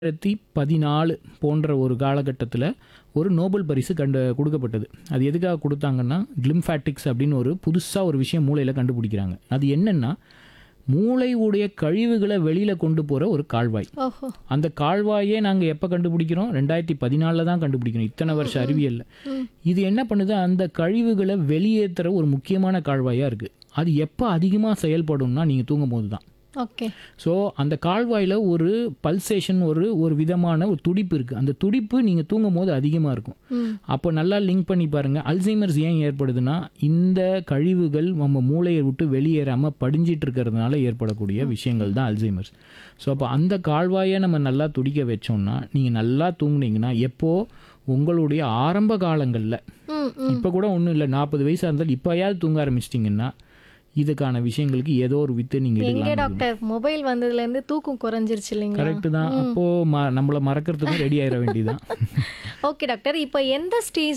ரெண்டாயிரத்தி பதினாலு போன்ற ஒரு காலகட்டத்தில் ஒரு நோபல் பரிசு கண்டு கொடுக்கப்பட்டது அது எதுக்காக கொடுத்தாங்கன்னா கிளிம்ஃபேட்டிக்ஸ் அப்படின்னு ஒரு புதுசாக ஒரு விஷயம் மூளையில் கண்டுபிடிக்கிறாங்க அது என்னென்னா மூளையுடைய கழிவுகளை வெளியில் கொண்டு போகிற ஒரு கால்வாய் ஓஹோ அந்த கால்வாயே நாங்கள் எப்போ கண்டுபிடிக்கிறோம் ரெண்டாயிரத்தி பதினாலில் தான் கண்டுபிடிக்கிறோம் இத்தனை வருஷம் அறிவியலில் இது என்ன பண்ணுது அந்த கழிவுகளை வெளியேற்றுற ஒரு முக்கியமான கால்வாயாக இருக்குது அது எப்போ அதிகமாக செயல்படும்னா நீங்கள் தூங்கும் போது தான் ஓகே ஸோ அந்த கால்வாயில் ஒரு பல்சேஷன் ஒரு ஒரு விதமான ஒரு துடிப்பு இருக்குது அந்த துடிப்பு நீங்கள் தூங்கும் போது அதிகமாக இருக்கும் ம் அப்போ நல்லா லிங்க் பண்ணி பாருங்கள் அல்சைமர்ஸ் ஏன் ஏற்படுதுன்னா இந்த கழிவுகள் நம்ம மூளையை விட்டு வெளியேறாமல் படிஞ்சிட்டு இருக்கிறதுனால ஏற்படக்கூடிய விஷயங்கள் தான் அல்சைமர்ஸ் ஸோ அப்போ அந்த கால்வாயை நம்ம நல்லா துடிக்க வச்சோம்னா நீங்கள் நல்லா தூங்குனீங்கன்னா எப்போ உங்களுடைய ஆரம்ப காலங்களில் ம் இப்போ கூட ஒன்றும் இல்லை நாற்பது வயசாக இருந்தால் இப்போயாவது தூங்க ஆரம்பிச்சிட்டிங்கன்னா இதுக்கான விஷயங்களுக்கு ஏதோ ஒரு வித்து நீங்கள் எங்கே எடுக்கலாம் டாக்டர் மொபைல் வந்ததுலேருந்து தூக்கம் குறைஞ்சிருச்சு இல்லைங்களா கரெக்டு தான் அப்போது ம நம்மளை மறக்கிறதுக்கும் ரெடி ஆயிட வேண்டியதுதான் ஓகே டாக்டர் இப்போ எந்த ஸ்டேஜ்